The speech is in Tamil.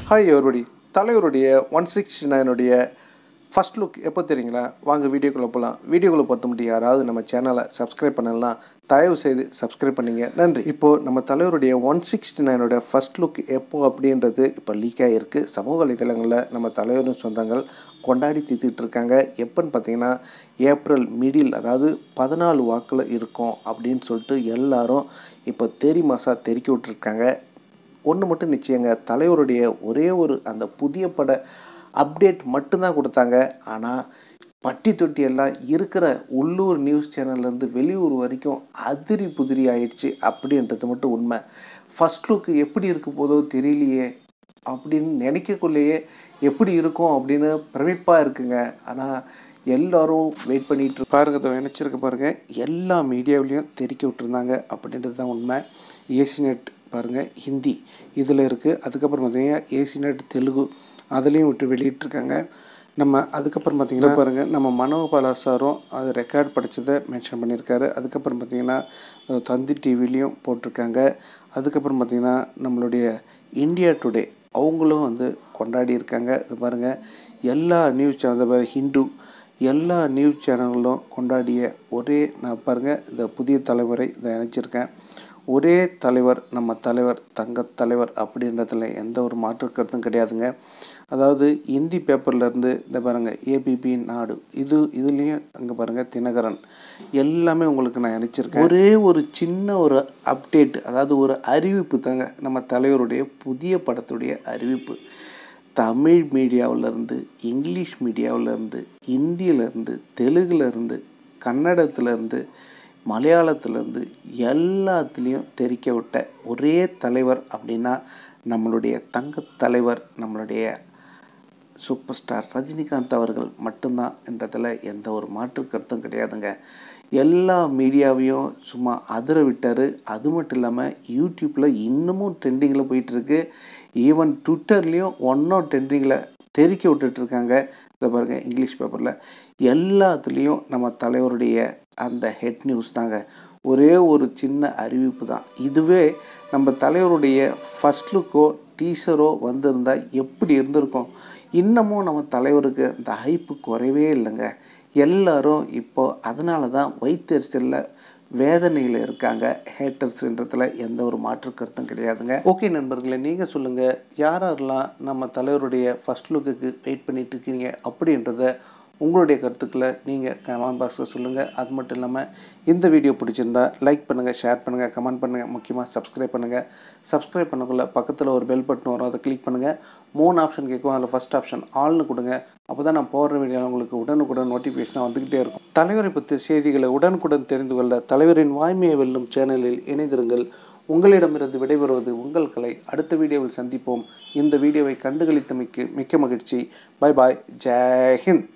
ஹாய் எவருபடி தலைவருடைய ஒன் சிக்ஸ்டி நைனுடைய ஃபஸ்ட் லுக் எப்போ தெரியுங்களா வாங்க வீடியோக்குள்ளே போகலாம் வீடியோக்குள்ளே பொறுத்த மட்டும் யாராவது நம்ம சேனலை சப்ஸ்கிரைப் பண்ணலாம் தயவு செய்து சப்ஸ்கிரைப் பண்ணிங்க நன்றி இப்போது நம்ம தலைவருடைய ஒன் சிக்ஸ்டி நைனோட ஃபஸ்ட் லுக் எப்போ அப்படின்றது இப்போ லீக் ஆகிருக்கு சமூக வலைதளங்களில் நம்ம தலைவரின் சொந்தங்கள் கொண்டாடி தீர்த்துட்டு இருக்காங்க எப்போன்னு பார்த்தீங்கன்னா ஏப்ரல் மிடில் அதாவது பதினாலு வாக்கில் இருக்கும் அப்படின்னு சொல்லிட்டு எல்லாரும் இப்போ தேரி மாதா தெருக்கி விட்டுருக்காங்க ஒன்று மட்டும் நிச்சயங்க தலைவருடைய ஒரே ஒரு அந்த புதிய பட அப்டேட் மட்டும்தான் கொடுத்தாங்க ஆனால் பட்டி தொட்டி எல்லாம் இருக்கிற உள்ளூர் நியூஸ் சேனல்லேருந்து வெளியூர் வரைக்கும் அதிரி புதிரி ஆயிடுச்சு அப்படின்றது மட்டும் உண்மை ஃபஸ்ட் லுக்கு எப்படி இருக்க போதோ தெரியலையே அப்படின்னு நினைக்கக்குள்ளேயே எப்படி இருக்கும் அப்படின்னு பிரமிப்பாக இருக்குங்க ஆனால் எல்லாரும் வெயிட் பண்ணிட்டு இரு- பாருங்க இதோ நினச்சிருக்க பாருங்க எல்லா மீடியாவிலையும் தெறிக்க விட்டுருந்தாங்க அப்படின்றது தான் உண்மை ஏசி நெட் பாருங்கள் ஹிந்தி இதில் இருக்குது அதுக்கப்புறம் பார்த்தீங்கன்னா ஏசி நெட் தெலுங்கு அதுலேயும் விட்டு வெளியிட்ருக்காங்க நம்ம அதுக்கப்புறம் பார்த்தீங்கன்னா பாருங்கள் நம்ம மனோபாலா சாரும் அது ரெக்கார்ட் படித்ததை மென்ஷன் பண்ணியிருக்காரு அதுக்கப்புறம் பார்த்தீங்கன்னா அஹ், தந்தி டிவிலையும் போட்டிருக்காங்க அதுக்கப்புறம் பார்த்தீங்கன்னா நம்மளுடைய இந்தியா டுடே அவங்களும் வந்து கொண்டாடி இருக்காங்க இது பாருங்கள் எல்லா நியூஸ் சேனல் பாருங்க ஹிந்து எல்லா நியூஸ் சேனல்களும் கொண்டாடிய ஒரே நான் பாருங்கள் இந்த புதிய தலைமுறை இதை நினச்சிருக்கேன் ஒரே தலைவர் நம்ம தலைவர் தங்க தலைவர் அப்படின்றதுல எந்த ஒரு மாற்று கருத்தும் கிடையாதுங்க அதாவது இந்தி பேப்பர்லேருந்து இந்த பாருங்கள் ஏபிபி நாடு இது இதுலேயும் அங்கே பாருங்கள் தினகரன் எல்லாமே உங்களுக்கு நான் நினச்சிருக்கேன் ஒரே ஒரு சின்ன ஒரு அப்டேட் அதாவது ஒரு அறிவிப்பு தாங்க நம்ம தலைவருடைய புதிய படத்துடைய அறிவிப்பு தமிழ் மீடியாவிலேருந்து இங்கிலீஷ் மீடியாவிலேருந்து இந்தியிலேருந்து தெலுங்குலேருந்து கன்னடத்துலேருந்து மலையாளத்துலேருந்து எல்லாத்துலேயும் தெரிக்க விட்ட ஒரே தலைவர் அப்படின்னா நம்மளுடைய தங்கத் தலைவர் நம்மளுடைய சூப்பர் ஸ்டார் ரஜினிகாந்த் அவர்கள் மட்டும்தான் என்றதில் எந்த ஒரு மாற்று கருத்தும் கிடையாதுங்க எல்லா மீடியாவையும் சும்மா அதிர விட்டார் அது மட்டும் இல்லாமல் யூடியூப்பில் இன்னமும் ட்ரெண்டிங்கில் போயிட்டுருக்கு ஈவன் ட்விட்டர்லேயும் ஒன்றும் ட்ரெண்டிங்கில் தெறிக்க விட்டுட்ருக்காங்க இதை பாருங்கள் இங்கிலீஷ் பேப்பரில் எல்லாத்துலேயும் நம்ம தலைவருடைய அந்த ஹெட் நியூஸ் தாங்க ஒரே ஒரு சின்ன அறிவிப்பு தான் இதுவே நம்ம தலைவருடைய ஃபஸ்ட் லுக்கோ டீசரோ வந்திருந்தால் எப்படி இருந்திருக்கும் இன்னமும் நம்ம தலைவருக்கு அந்த ஹைப்பு குறையவே இல்லைங்க எல்லாரும் இப்போ அதனால தான் வயிற்றுச்சலில் வேதனையில் இருக்காங்க ஹேட்டர்ஸ்ன்றதுல எந்த ஒரு மாற்று கருத்தும் கிடையாதுங்க ஓகே நண்பர்களே நீங்கள் சொல்லுங்கள் யார் யாரெல்லாம் நம்ம தலைவருடைய ஃபஸ்ட் லுக்குக்கு வெயிட் பண்ணிட்டு இருக்கீங்க அப்படின்றத உங்களுடைய கருத்துக்களை நீங்கள் கமெண்ட் பாக்ஸில் சொல்லுங்கள் அது மட்டும் இல்லாமல் இந்த வீடியோ பிடிச்சிருந்தா லைக் பண்ணுங்கள் ஷேர் பண்ணுங்கள் கமெண்ட் பண்ணுங்கள் முக்கியமாக சப்ஸ்கிரைப் பண்ணுங்கள் சப்ஸ்கிரைப் பண்ணக்குள்ள பக்கத்தில் ஒரு பெல் பட்டன் வரும் அதை கிளிக் பண்ணுங்கள் மூணு ஆப்ஷன் கேட்கும் அதில் ஃபஸ்ட் ஆப்ஷன் ஆல்னு கொடுங்க அப்போ தான் நான் போடுற வீடியோ உங்களுக்கு உடனுக்குடன் நோட்டிஃபிகேஷனாக வந்துக்கிட்டே இருக்கும் தலைவரை பற்றிய செய்திகளை உடனுக்குடன் தெரிந்து கொள்ள தலைவரின் வாய்மையை வெல்லும் சேனலில் இணைந்திருங்கள் உங்களிடமிருந்து விடைபெறுவது உங்கள் கலை அடுத்த வீடியோவில் சந்திப்போம் இந்த வீடியோவை கண்டுகளித்தமைக்கு மிக்க மகிழ்ச்சி பை பாய் ஜெய் ஹிந்த்